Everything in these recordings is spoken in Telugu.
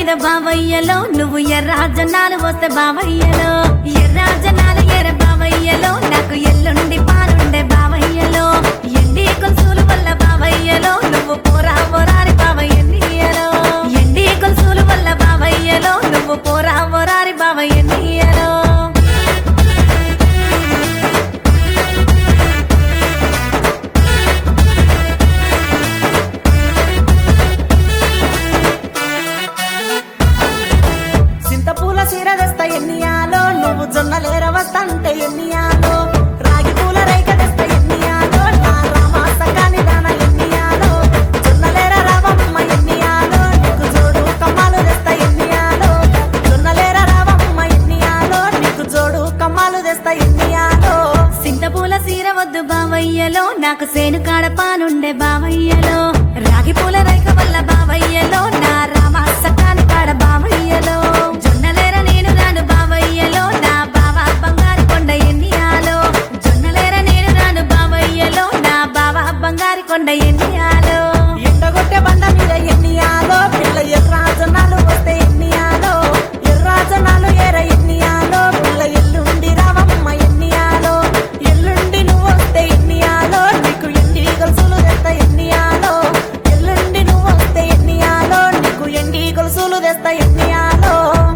మీద బావయ్యలో నువ్వు ఎర్ర జనాలు వస్తే బావయ్యలో ఎర్ర జనాలు ఎర్ర బావయ్యలో నాకు ఎల్లుండి పాలుండే బావయ్యలో ఎండి కొలుసులు వల్ల బావయ్యలో నువ్వు పోరా పోరారి బావయ్యలో ఎండి కొలుసులు వల్ల బావయ్యలో నువ్వు పోరా పోరారి బావయ్యలో చింతపూల సీర తెస్తా ఎన్నియాలో నువ్వు జొన్నలేర వస్తంటే ఎన్నియాలో రాగి పూల రేఖ తెస్తా ఎన్నియాలో నా రామాసకాని దాన ఎన్నియాలో జొన్నలేర రావమ్మ ఎన్నియాలో నీకు జోడు కమ్మాలు తెస్తా ఎన్నియాలో జొన్నలేర రావమ్మ ఎన్నియాలో నీకు జోడు కమ్మాలు తెస్తా ఎన్నియాలో సింతపూల సీర వద్దు బావయ్యలో నాకు సేను కాడ పానుండే బావయ్యలో రాగి పూల రైక వల్ల బావయ్యలో నా రామ సకాని కాడ బావయ్యలో జొన్నలేర నేను రాను బావయ్యలో నా బావ బంగారు కొండ ఎన్నియాలో జొన్నలేర నేను రాను బావయ్యలో నా బావ బంగారు కొండ ఎన్నియాలో ఎండగొట్టే బండ మీద ఎన్నియాలో పిల్ల ఎర్రాజనాలు వస్తే ఎన్నియాలో ఎర్రాజనాలు ఎర ఎన్నియాలో పిల్ల ఎల్లుండి రావమ్మ ఎన్నియాలో ఎల్లుండి నువ్వు వస్తే ఎన్నియాలో నీకు ఎండి గొలుసులు తెస్తా ఎన్నియాలో ఎల్లుండి నువ్వు వస్తే ఎన్నియాలో నీకు ఎండి గొలుసులు తెస్తా ఎన్నియాలో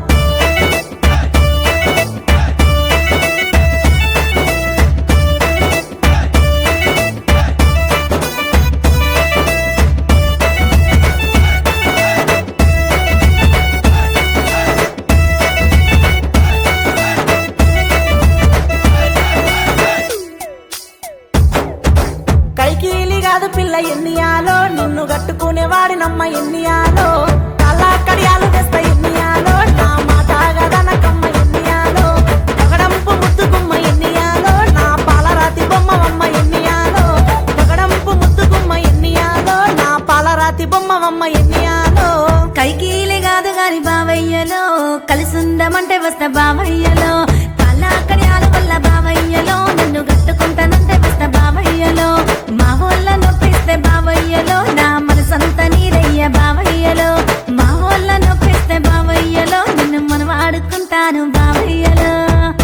కైకీలి కాదు పిల్ల ఎన్నియాలో నిన్ను కట్టుకునే వాడినమ్మ ఎన్నియాలో కళ్ళ కడియాలు తెస్తా ఎన్నియాలో నా మాట గదనకమ్మ ఎన్నియాలో పగడంపు ముద్దుకుమ్మ ఎన్నియాలో నా పాలరాతి బొమ్మవమ్మ ఎన్నియాలో పగడంపు ముద్దుకుమ్మ ఎన్నియాలో నా పాలరాతి బొమ్మవమ్మ ఎన్నియాలో కైకీలే కాదు గాని బావయ్యలో కలిసుందమంటే వస్తా బావయ్యలో కళ్ళాకడియాల వల్ల బావయ్యలో నన్ను కట్టుకుంటానంటే వస్తా బావయ్యలో మా ఊళ్ళ నొప్పిస్తే బావయ్యలో నా మనసంత నీరయ్య బావయ్యలో మా ఊళ్ళ నొప్పిస్తే బావయ్యలో నిన్ను మనం ఆడుకుంటాను బావయ్యలో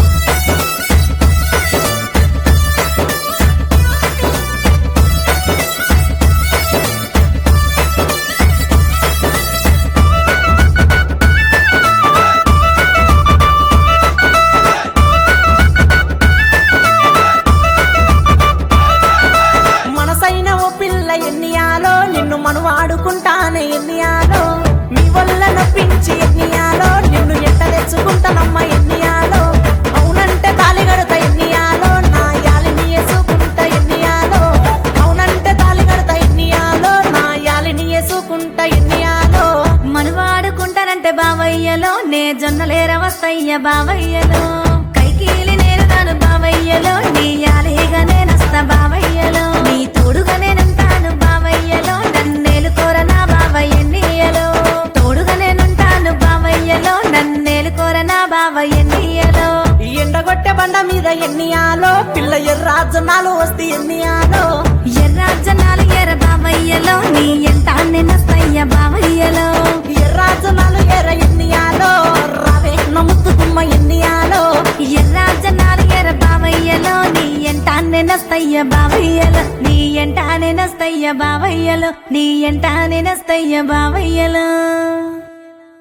మనసైన ఓ పిల్ల ఎన్నియాలో నిన్ను మను ఆడుకుంటానే ఎన్నియాలో మీ వల్ల నొప్పించి ఎన్నియాలో నిన్ను ఎట్ట తెచ్చుకుంటానమ్మ ఎన్నియాలో అవునంటే తాలి గడత ఎన్నియాలో నా యాలిని వేసుకుంటా ఎన్నియాలో అవునంటే తాలి గడత ఎన్నియాలో నా యాలిని వేసుకుంటా ఎన్నియాలో మనవాడుకుంటానంటే బావయ్యలో నే జొన్నలేర వస్తయ్య బావయ్యలో కైకీలి నేను రాను బావయ్యలో నీ యాలిగా నేనొస్తా బావయ్యలో నీ తోడుగా నేనుంటాను బావయ్యలో నన్నేలుకోర నా బావయ్యన్నీయలో తోడుగా నేనుంటాను బావయ్యలో నన్నేలుకోర నా బావయ్యన్నీయలో ఈ ఎండగొట్టె బండ మీద ఎన్నియాలో పిల్ల ఎర్రాజనాలు వస్తే ఎన్నియాలో ఎర్ర జనాలు ఎర్ర బావయ్యలో నీ ఎంట నేనొస్తయ్య బావయ్యలో ఎర్రాజనాలు ఎర్ర ఎన్నియాలో రావే నమ్ముతుకుమ్మ ఎన్నియాలో ఎర్ర జనాలు ఎర్ర బావయ్యలో నీ ఎంట నేనొస్తయ్య బావయ్యలో నీ ఎంట నేనొస్తయ్య బావయ్యలో నీ ఎంట నేనొస్తయ్య బావయ్యలో